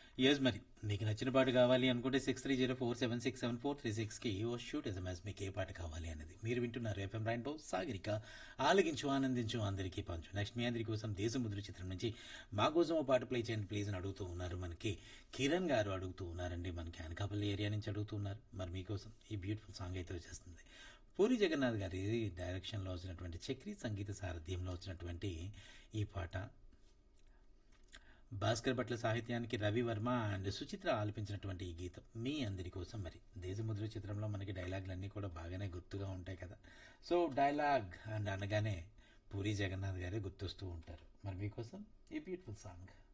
yes మరి మీకు నచ్చిన పాట కావాలి అనుకుంటే six three zero four seven six seven four three సిక్స్కి ఓ షూట్ ఎస్ఎంఎస్ మీకు ఏ పాట కావాలి అనేది మీరు వింటున్నారు ఎఫ్ఎం రైన్బో సాగరిక ఆలగించు ఆనందించు అందరికీ పంచు నెక్స్ట్ మీ అందరి కోసం దేశముద్ర చిత్రం నుంచి మా కోసం ఓ పాట ప్లే చేయండి ప్లీజ్ అని అడుగుతూ ఉన్నారు మనకి కిరణ్ గారు అడుగుతూ ఉన్నారండి మనకి అనకాపల్లి ఏరియా నుంచి అడుగుతూ ఉన్నారు మరి మీకోసం ఈ బ్యూటిఫుల్ సాంగ్ అయితే వచ్చేస్తుంది పూరి జగన్నాథ్ గారి డైరెక్షన్లో వచ్చినటువంటి చక్రీ సంగీత సారథ్యంలో వచ్చినటువంటి ఈ పాట భాస్కర్ భట్ల సాహిత్యానికి రవి వర్మ అండ్ సుచిత్ర ఆలపించినటువంటి ఈ గీతం మీ అందరి కోసం మరి దేశముద్ర చిత్రంలో మనకి డైలాగులన్నీ కూడా బాగానే గుర్తుగా ఉంటాయి కదా సో డైలాగ్ అండ్ అనగానే పూరి జగన్నాథ్ గారే గుర్తొస్తూ ఉంటారు మరి మీకోసం ఈ బ్యూటిఫుల్ సాంగ్